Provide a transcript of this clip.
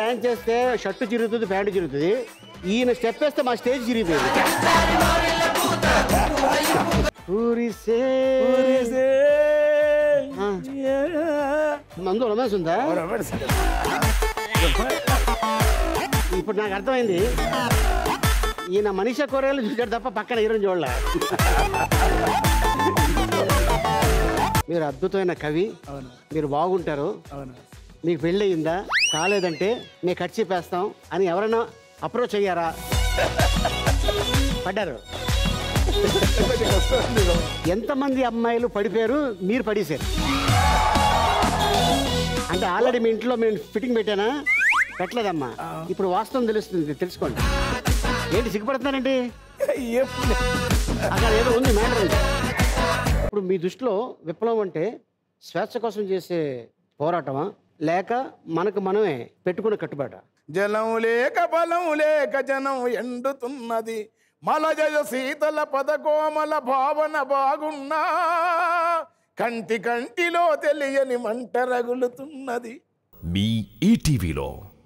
Dance చేస్తే shirt చిరుగుతుంది pant చిరుగుతుంది ఈయన step వేస్తే మా స్టేజ్ చిరిగిపోయింది ఊరిసే ఆ. మందు రొమాన్స్ ఉందా ఇప్పుడు నాకు అర్థమైంది ఈయన మనిషి కూరగాయలు చూశాడు తప్ప పక్కన హీరోని చూడలే మీరు అద్భుతమైన కవి అవును మీరు బాగుంటారు అవును మీకు పెళ్ళి అయిందా కాలేదంటే మేము కట్ చెప్పేస్తాం అని ఎవరైనా అప్రోచ్ అయ్యారా పడ్డారు ఎంతమంది అమ్మాయిలు పడిపోయారు మీరు పడేశారు అంటే ఆల్రెడీ మీ ఇంట్లో మేము ఫిట్టింగ్ పెట్టానా పెట్టలేదమ్మా ఇప్పుడు వాస్తవం తెలుస్తుంది తెలుసుకోండి ఏంటి సిగ్గుపడుతున్నారండి ఎప్పుడు అక్కడ ఏదో ఉంది మ్యాటర్ ఉంది ఇప్పుడు మీ దృష్టిలో విప్లవం అంటే స్వేచ్ఛ కోసం చేసే పోరాటమా లేక మనకు మనమే పెట్టుకున్న కట్టుబాట జలం లేక బలం లేక జనం ఎండుతున్నది మలజయ శీతల పదకోమల భావన బాగున్నా కంటి కంటిలో తెలియని మంట రగులుతున్నది మీ ఈటీవీలో